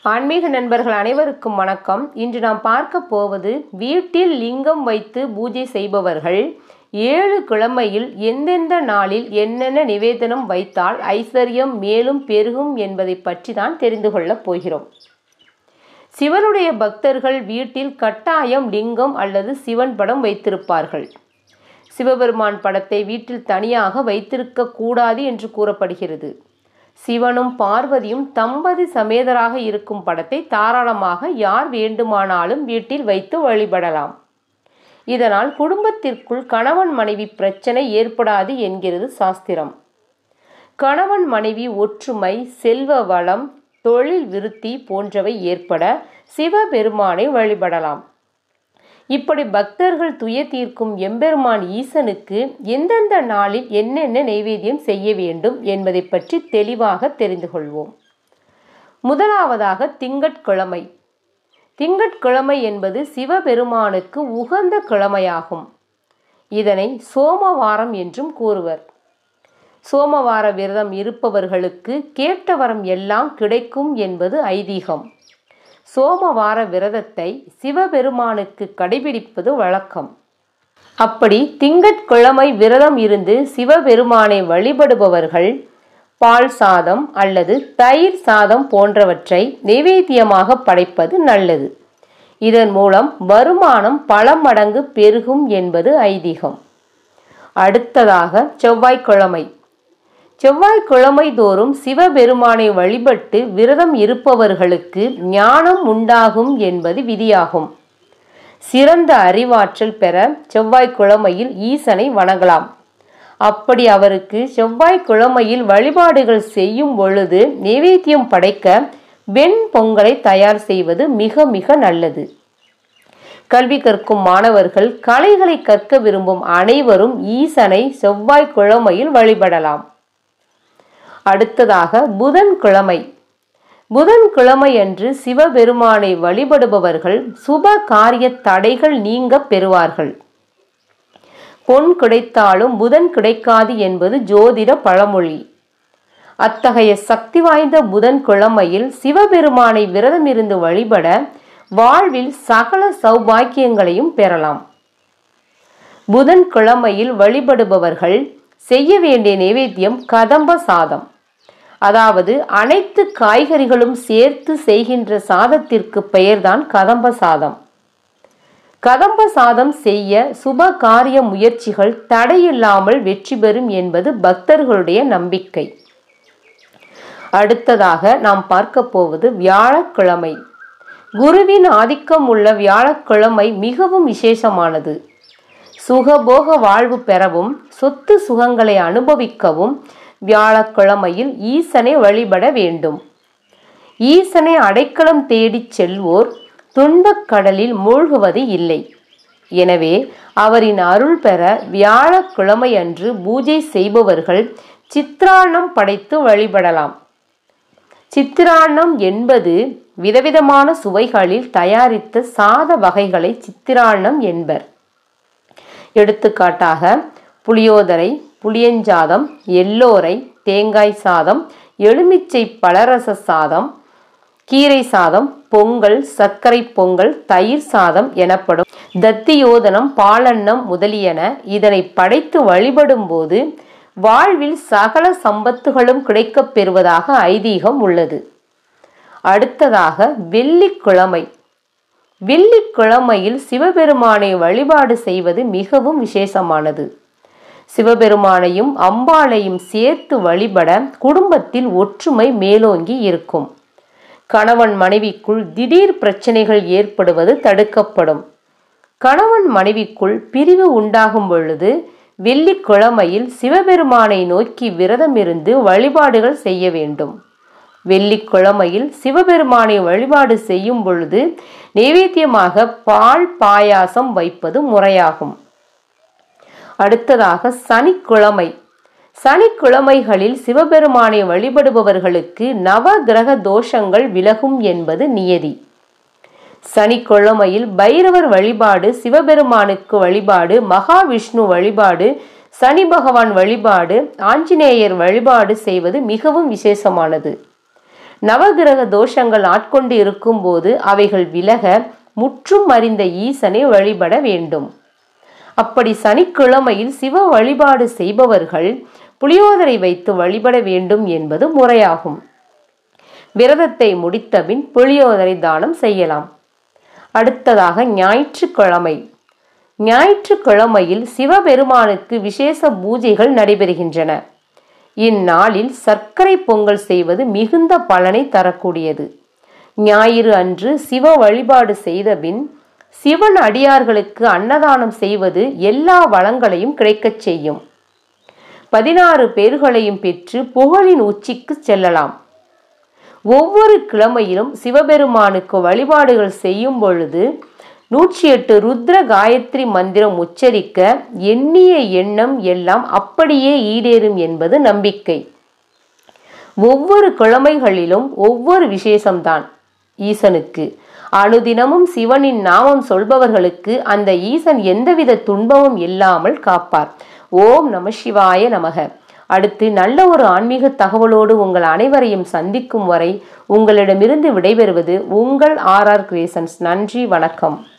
ஆன்மீக நண்பர்கள் அனைவருக்கும் வணக்கம் இன்று நாம் பார்க்க போவது வீட்டில் லிங்கம் வைத்து பூஜை செய்பவர்கள் ஏழு கிழமையில் எந்தெந்த நாளில் என்னென்ன நிவேதனம் வைத்தால் ஐஸ்வர்யம் மேலும் பெருகும் என்பதை பற்றி தான் தெரிந்து கொள்ளப் போகிறோம் சிவனுடைய பக்தர்கள் வீட்டில் கட்டாயம் லிங்கம் அல்லது சிவன் படம் வைத்திருப்பார்கள் சிவபெருமான் படத்தை வீட்டில் தனியாக வைத்திருக்க கூடாது என்று கூறப்படுகிறது சிவனும் பார்வதியும் தம்பதி சமேதராக இருக்கும் படத்தை தாராளமாக யார் வேண்டுமானாலும் வீட்டில் வைத்து வழிபடலாம் இதனால் குடும்பத்திற்குள் கணவன் மனைவி பிரச்சனை ஏற்படாது என்கிறது சாஸ்திரம் கணவன் மனைவி ஒற்றுமை செல்வ வளம் தொழில் விருத்தி போன்றவை ஏற்பட சிவபெருமானை வழிபடலாம் இப்படி பக்தர்கள் துய தீர்க்கும் எம்பெருமான் ஈசனுக்கு எந்தெந்த நாளில் என்னென்ன நைவேத்தியம் செய்ய வேண்டும் என்பதை பற்றி தெளிவாக தெரிந்து கொள்வோம் முதலாவதாக திங்கட்கிழமை திங்கட்கிழமை என்பது சிவபெருமானுக்கு உகந்த கிழமையாகும் இதனை சோமவாரம் என்றும் கூறுவர் சோமவார விரதம் இருப்பவர்களுக்கு கேட்ட வரம் எல்லாம் கிடைக்கும் என்பது ஐதீகம் சோமவார விரதத்தை சிவபெருமானுக்கு கடைபிடிப்பது வழக்கம் அப்படி திங்கட்கிழமை விரதம் இருந்து சிவபெருமானை வழிபடுபவர்கள் பால் சாதம் அல்லது தயிர் சாதம் போன்றவற்றை நைவேத்தியமாக படைப்பது நல்லது இதன் மூலம் வருமானம் பல மடங்கு பெருகும் என்பது ஐதீகம் அடுத்ததாக செவ்வாய்க்கிழமை செவ்வாய்க்கிழமை தோறும் சிவபெருமானை வழிபட்டு விரதம் இருப்பவர்களுக்கு ஞானம் உண்டாகும் என்பது விதியாகும் சிறந்த அறிவாற்றல் பெற செவ்வாய்க்கிழமையில் ஈசனை வணங்கலாம் அப்படி அவருக்கு செவ்வாய்க்கிழமையில் வழிபாடுகள் செய்யும் பொழுது நைவேத்தியம் படைக்க வெண் பொங்கலை தயார் செய்வது மிக மிக நல்லது கல்வி கற்கும் மாணவர்கள் கலைகளை கற்க விரும்பும் அனைவரும் ஈசனை செவ்வாய்க்கிழமையில் வழிபடலாம் அடுத்ததாக புதன்கிழமை புதன்கிழமை அன்று சிவபெருமானை வழிபடுபவர்கள் சுப காரிய தடைகள் நீங்க பெறுவார்கள் பொன் கிடைத்தாலும் புதன் கிடைக்காது என்பது ஜோதிட பழமொழி அத்தகைய சக்தி வாய்ந்த புதன்கிழமையில் சிவபெருமானை விரதமிருந்து வழிபட வாழ்வில் சகல சௌபாக்கியங்களையும் பெறலாம் புதன்கிழமையில் வழிபடுபவர்கள் செய்ய வேண்டிய நைவேத்தியம் கதம்ப சாதம் அதாவது அனைத்து காய்கறிகளும் சேர்த்து செய்கின்ற சாதத்திற்கு பெயர்தான் கதம்ப சாதம் கதம்ப சாதம் செய்ய சுப காரிய முயற்சிகள் தடையில்லாமல் வெற்றி பெறும் என்பது பக்தர்களுடைய நம்பிக்கை அடுத்ததாக நாம் பார்க்க போவது வியாழக்கிழமை குருவின் ஆதிக்கம் உள்ள வியாழக்கிழமை மிகவும் விசேஷமானது சுகபோக வாழ்வு பெறவும் சொத்து சுகங்களை அனுபவிக்கவும் வியாழக்கிழமையில் ஈசனை வழிபட வேண்டும் ஈசனை அடைக்கலம் தேடிச் செல்வோர் துன்பக் கடலில் மூழ்குவது இல்லை எனவே அவரின் அருள் பெற வியாழக்கிழமை அன்று பூஜை செய்பவர்கள் சித்திராண்ணம் படைத்து வழிபடலாம் சித்திராண்ணம் என்பது விதவிதமான சுவைகளில் தயாரித்த சாத வகைகளை சித்திராண்ணம் என்பர் எடுத்துக்காட்டாக புளியோதரை புளியஞ்சாதம் எல்லோரை தேங்காய் சாதம் எலுமிச்சை பலரச சாதம் கீரை சாதம் பொங்கல் சர்க்கரை பொங்கல் தயிர் சாதம் எனப்படும் தத்தியோதனம் பாலன்னம் முதலியன இதனை படைத்து வழிபடும் போது வாழ்வில் சகல சம்பத்துகளும் கிடைக்கப் பெறுவதாக ஐதீகம் உள்ளது அடுத்ததாக வெள்ளிக்கிழமை வெள்ளிக்கிழமையில் சிவபெருமானை வழிபாடு செய்வது மிகவும் விசேஷமானது சிவபெருமானையும் அம்பாளையும் சேர்த்து வழிபட குடும்பத்தில் ஒற்றுமை மேலோங்கி இருக்கும் கணவன் மனைவிக்குள் திடீர் பிரச்சனைகள் ஏற்படுவது தடுக்கப்படும் கணவன் மனைவிக்குள் பிரிவு உண்டாகும் பொழுது வெள்ளிக்கிழமையில் சிவபெருமானை நோக்கி விரதமிருந்து வழிபாடுகள் செய்ய வேண்டும் வெள்ளிக்கிழமையில் சிவபெருமானை வழிபாடு செய்யும் பொழுது நைவேத்தியமாக பால் பாயாசம் வைப்பது முறையாகும் அடுத்ததாக சனிக்கிழமை சனிக்கிழமைகளில் சிவபெருமானை வழிபடுபவர்களுக்கு நவ கிரக தோஷங்கள் விலகும் என்பது நியதி சனிக்கிழமையில் பைரவர் வழிபாடு சிவபெருமானுக்கு வழிபாடு மகாவிஷ்ணு வழிபாடு சனி பகவான் வழிபாடு ஆஞ்சநேயர் வழிபாடு செய்வது மிகவும் விசேஷமானது நவகிரக தோஷங்கள் ஆட்கொண்டு இருக்கும்போது அவைகள் விலக முற்றும் அறிந்த ஈசனை வழிபட வேண்டும் அப்படி சனிக்கிழமையில் சிவ வழிபாடு செய்பவர்கள் புளியோதரை வைத்து வழிபட வேண்டும் என்பது முறையாகும் விரதத்தை முடித்தபின் புளியோதரை தானம் செய்யலாம் அடுத்ததாக ஞாயிற்றுக்கிழமை ஞாயிற்றுக்கிழமையில் சிவபெருமானுக்கு விசேஷ பூஜைகள் நடைபெறுகின்றன இந்நாளில் சர்க்கரை பொங்கல் செய்வது மிகுந்த பலனை தரக்கூடியது ஞாயிறு அன்று சிவ வழிபாடு செய்தபின் சிவன் அடியார்களுக்கு அன்னதானம் செய்வது எல்லா வளங்களையும் கிடைக்கச் செய்யும் பதினாறு பேர்களையும் பெற்று புகழின் உச்சிக்கு செல்லலாம் ஒவ்வொரு கிழமையிலும் சிவபெருமானுக்கு வழிபாடுகள் செய்யும் பொழுது நூற்றி எட்டு ருத்ர காயத்ரி மந்திரம் உச்சரிக்க எண்ணிய எண்ணம் எல்லாம் அப்படியே ஈடேறும் என்பது நம்பிக்கை ஒவ்வொரு கிழமைகளிலும் ஒவ்வொரு விசேஷம்தான் ஈசனுக்கு அனுதினமும் சிவனின் நாமம் சொல்பவர்களுக்கு அந்த ஈசன் எந்தவித துன்பமும் இல்லாமல் காப்பார் ஓம் நம சிவாய நமக அடுத்து நல்ல ஒரு ஆன்மீக தகவலோடு உங்கள் அனைவரையும் சந்திக்கும் வரை உங்களிடமிருந்து விடைபெறுவது உங்கள் ஆர் ஆர் கிரியேஷன்ஸ் நன்றி வணக்கம்